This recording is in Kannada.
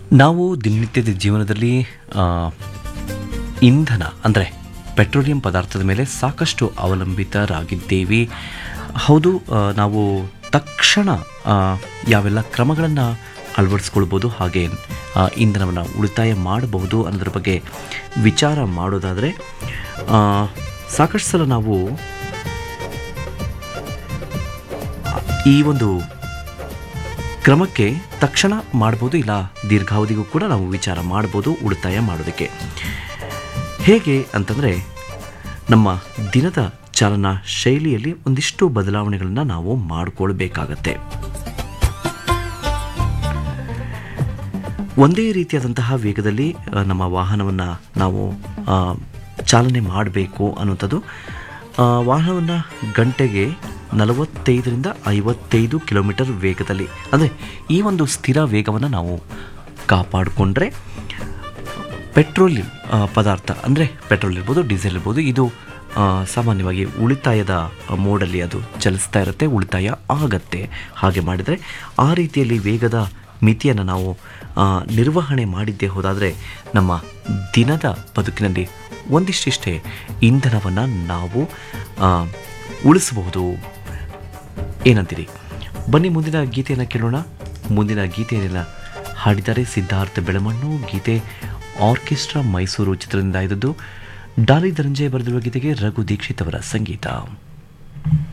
ನಾವು ದಿನನಿತ್ಯದ ಜೀವನದಲ್ಲಿ ಆ, ಇಂಧನ ಅಂದರೆ ಪೆಟ್ರೋಲಿಯಂ ಪದಾರ್ಥದ ಮೇಲೆ ಸಾಕಷ್ಟು ಅವಲಂಬಿತರಾಗಿದ್ದೇವೆ ಹೌದು ಆ, ನಾವು ತಕ್ಷಣ ಆ, ಯಾವೆಲ್ಲ ಕ್ರಮಗಳನ್ನು ಅಳವಡಿಸ್ಕೊಳ್ಬೋದು ಹಾಗೆ ಆ, ಇಂಧನವನ್ನು ಉಳಿತಾಯ ಮಾಡಬಹುದು ಅನ್ನೋದ್ರ ಬಗ್ಗೆ ವಿಚಾರ ಮಾಡೋದಾದರೆ ಆ, ಸಾಕಷ್ಟು ಸಲ ನಾವು ಈ ಒಂದು ಕ್ರಮಕ್ಕೆ ತಕ್ಷಣ ಮಾಡ್ಬೋದು ಇಲ್ಲ ದೀರ್ಘಾವಧಿಗೂ ಕೂಡ ನಾವು ವಿಚಾರ ಮಾಡ್ಬೋದು ಉಳಿತಾಯ ಮಾಡೋದಕ್ಕೆ ಹೇಗೆ ಅಂತಂದರೆ ನಮ್ಮ ದಿನದ ಚಾಲನಾ ಶೈಲಿಯಲ್ಲಿ ಒಂದಿಷ್ಟು ಬದಲಾವಣೆಗಳನ್ನು ನಾವು ಮಾಡಿಕೊಳ್ಬೇಕಾಗತ್ತೆ ಒಂದೇ ರೀತಿಯಾದಂತಹ ವೇಗದಲ್ಲಿ ಆ, ನಮ್ಮ ವಾಹನವನ್ನು ನಾವು ಆ, ಚಾಲನೆ ಮಾಡಬೇಕು ಅನ್ನುವಂಥದ್ದು ಆ, ವಾಹನವನ್ನು ಗಂಟೆಗೆ ನಲವತ್ತೈದರಿಂದ ಐವತ್ತೈದು ಕಿಲೋಮೀಟರ್ ವೇಗದಲ್ಲಿ ಅಂದರೆ ಈ ಒಂದು ಸ್ಥಿರ ವೇಗವನ್ನು ನಾವು ಕಾಪಾಡಿಕೊಂಡ್ರೆ ಪೆಟ್ರೋಲಿಯಂ ಆ, ಪದಾರ್ಥ ಅಂದರೆ ಪೆಟ್ರೋಲ್ ಇರ್ಬೋದು ಡೀಸೆಲ್ ಇರ್ಬೋದು ಇದು ಆ, ಸಾಮಾನ್ಯವಾಗಿ ಉಳಿತಾಯದ ಮೋಡಲ್ಲಿ ಅದು ಚಲಿಸ್ತಾ ಇರುತ್ತೆ ಉಳಿತಾಯ ಆಗತ್ತೆ ಹಾಗೆ ಮಾಡಿದರೆ ಆ ರೀತಿಯಲ್ಲಿ ವೇಗದ ಮಿತಿಯನ್ನು ನಾವು ಆ, ನಿರ್ವಹಣೆ ಮಾಡಿದ್ದೇ ಹೋದಾದರೆ ನಮ್ಮ ದಿನದ ಬದುಕಿನಲ್ಲಿ ಒಂದಿಷ್ಟಿಷ್ಟೇ ಇಂಧನವನ್ನು ನಾವು ಆ, ಉಳಿಸಬಹುದು ಏನಂತೀರಿ ಬನ್ನಿ ಮುಂದಿನ ಗೀತೆಯನ್ನು ಕೇಳೋಣ ಮುಂದಿನ ಗೀತೆಯನ್ನೆಲ್ಲ ಹಾಡಿದ್ದಾರೆ ಸಿದ್ಧಾರ್ಥ ಬೆಳಮಣ್ಣು ಗೀತೆ ಆರ್ಕೆಸ್ಟ್ರಾ ಮೈಸೂರು ಚಿತ್ರದಿಂದ ಇದ್ದದ್ದು ಡಾಲಿ ಧನಂಜಯ ಬರೆದಿರುವ ಗೀತೆಗೆ ರಘು ದೀಕ್ಷಿತ್ ಅವರ ಸಂಗೀತ